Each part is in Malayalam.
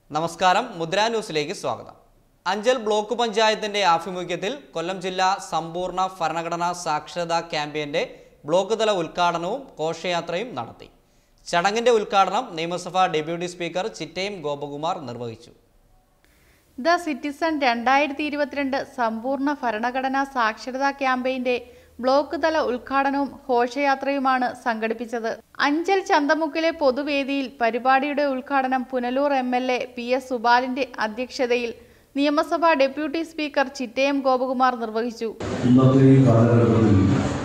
നമസ്കാരം മുദ്ര ന്യൂസിലേക്ക് സ്വാഗതം അഞ്ചൽ ബ്ലോക്ക് പഞ്ചായത്തിന്റെ ആഭിമുഖ്യത്തിൽ കൊല്ലം ജില്ലാ സമ്പൂർണ്ണ ഭരണഘടനാ സാക്ഷരതാ ക്യാമ്പയിന്റെ ബ്ലോക്ക് തല ഉദ്ഘാടനവും ഘോഷയാത്രയും നടത്തി ചടങ്ങിന്റെ ഉദ്ഘാടനം നിയമസഭാ ഡെപ്യൂട്ടി സ്പീക്കർ ചിറ്റയം ഗോപകുമാർ നിർവഹിച്ചു ദ സിറ്റിസൺ രണ്ടായിരത്തി ഇരുപത്തിരണ്ട് സമ്പൂർണ്ണ ഭരണഘടനാ സാക്ഷരതാ ക്യാമ്പയിന്റെ ബ്ലോക്ക് തല ഉദ്ഘാടനവും ഘോഷയാത്രയുമാണ് സംഘടിപ്പിച്ചത് അഞ്ചൽ ചന്തമുക്കിലെ പൊതുവേദിയിൽ പരിപാടിയുടെ ഉദ്ഘാടനം Punalur M L A P S സുബാലിന്റെ അധ്യക്ഷതയിൽ നിയമസഭാ ഡെപ്യൂട്ടി സ്പീക്കർ ചിറ്റയം ഗോപകുമാർ നിർവഹിച്ചു ഇന്നത്തെ ഈ കാലഘട്ടത്തിൽ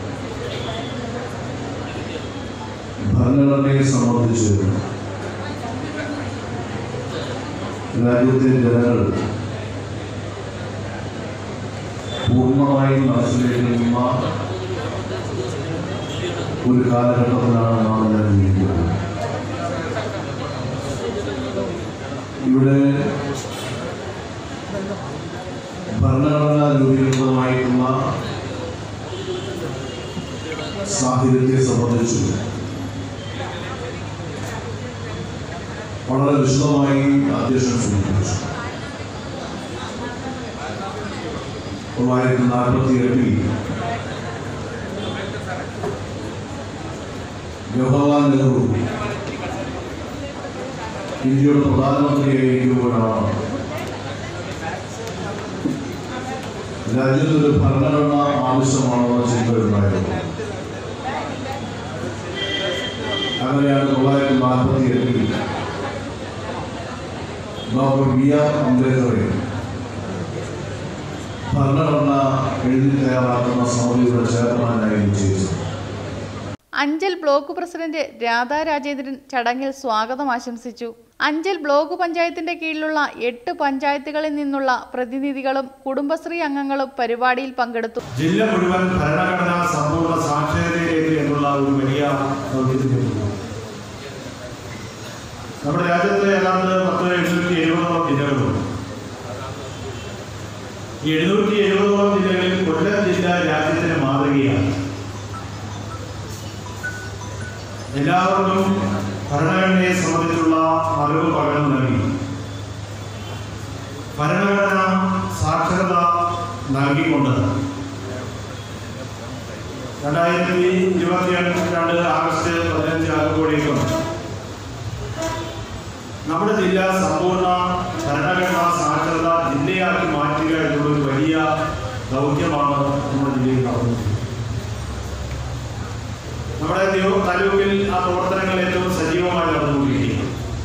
ഭരണഘടനയെ സംബന്ധിച്ച് രാജ്യത്തെ ജനങ്ങൾ പൂർണ്ണമായും മനസ്സിലേക്കുന്ന ഒരു കാലഘട്ടത്തിലാണ് നാം ഞാൻ ജീവിക്കുന്നത് ഇവിടെ ഭരണഘടനാ രൂപീകൃതമായിട്ടുള്ള സാഹചര്യത്തെ സംബന്ധിച്ച് വളരെ വിശദമായി അധ്യക്ഷൻ സൂചിപ്പിച്ചു തൊള്ളായിരത്തി നാൽപ്പത്തി എട്ടിൽ ജവഹർലാൽ നെഹ്റു ഇന്ത്യയുടെ പ്രധാനമന്ത്രിയായിരിക്കുമ്പോഴാണ് രാജ്യത്ത് ഒരു ഭരണഘടന ആവശ്യമാണെന്ന ചിന്തയുണ്ടായിരുന്നു അങ്ങനെയാണ് തൊള്ളായിരത്തി നാൽപ്പത്തി എട്ടിൽ ഡോക്ടർ ബി ആർ അംബേദ്കറെ ഭരണഘടന എഴുതി തയ്യാറാക്കുന്ന സമിതിയുടെ ചെയർമാനായി നിശ്ചയിച്ചത് അഞ്ചൽ ബ്ലോക്ക് പ്രസിഡന്റ് രാധാ രാജേന്ദ്രൻ ചടങ്ങിൽ സ്വാഗതം ആശംസിച്ചു അഞ്ചൽ ബ്ലോക്ക് പഞ്ചായത്തിന്റെ കീഴിലുള്ള എട്ട് പഞ്ചായത്തുകളിൽ നിന്നുള്ള പ്രതിനിധികളും കുടുംബശ്രീ അംഗങ്ങളും പരിപാടിയിൽ പങ്കെടുത്തു ജില്ല മുഴുവൻ ഭരണഘടനാ സമ്പൂർണ്ണ സാക്ഷരതയിലേക്ക് എന്നുള്ള ഒരു വലിയ ദൗത്യത്തിലേക്ക് നമ്മുടെ രാജ്യത്ത് ഏതാണ്ട് പത്ത് എഴുന്നൂറ്റി എഴുപതോളം ജില്ലകളുണ്ട് ഈ എഴുന്നൂറ്റി എഴുപതോളം ജില്ലകളിൽ കൊല്ലം ജില്ല രാജ്യത്തിന് മാതൃകയാണ് എല്ലാവർക്കും ഭരണഘടനയെ സംബന്ധിച്ചുള്ള അറിവ് പകർന്നു നൽകി ഭരണഘടന സാക്ഷരത നൽകിക്കൊണ്ട് രണ്ടായിരത്തി ഇരുപത്തി രണ്ട് ആഗസ്റ്റ് പതിനഞ്ച് ആകുമ്പോഴേക്കും നമ്മുടെ ജില്ല സമ്പൂർണ്ണ ഭരണഘടനാ സാക്ഷരത ജില്ലയാക്കി മാറ്റുക എന്നുള്ള ഒരു വലിയ ദൗത്യമാണ് നമ്മുടെ ജില്ലയിൽ നടന്നത് നമ്മുടെ ദ്യോ- താലൂക്കിൽ ആ പ്രവർത്തനങ്ങൾ ഏറ്റവും സജീവമായി നടന്നുകൊണ്ടിരിക്കുകയാണ്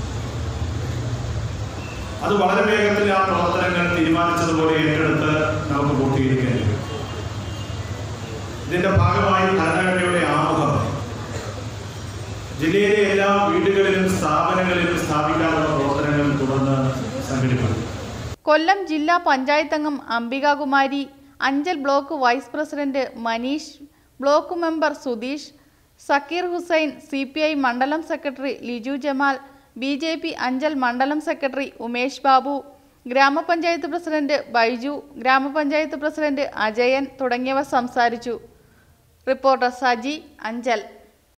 അത് വളരെ വേഗത്തിൽ ആ പ്രവർത്തനങ്ങൾ തീരുമാനിച്ചതുപോലെ ഏറ്റെടുത്ത് നമുക്ക് പൂർത്തീകരിക്കാൻ കഴിയും ഇതിന്റെ ഭാഗമായി ഭരണഘടനയുടെ ആമുഖം ജില്ലയിലെ എല്ലാ വീടുകളിലും സ്ഥാപനങ്ങളിലും സ്ഥാപിക്കാനുള്ള പ്രവർത്തനങ്ങൾ തുടർന്ന് സംഘടിപ്പിക്കും കൊല്ലം ജില്ലാ പഞ്ചായത്ത് അംഗം Ambikakumari Anchal block vice president Manish block member Sudheesh Sakeer Hussain C P I മണ്ഡലം secretary Liju Jamal B J P Anchal മണ്ഡലം സെക്രട്ടറി ഉമേഷ് ബാബു ഗ്രാമപഞ്ചായത്ത് പ്രസിഡന്റ് ബൈജു ഗ്രാമപഞ്ചായത്ത് പ്രസിഡന്റ് അജയൻ തുടങ്ങിയവർ സംസാരിച്ചു റിപ്പോർട്ടർ സജി അഞ്ചൽ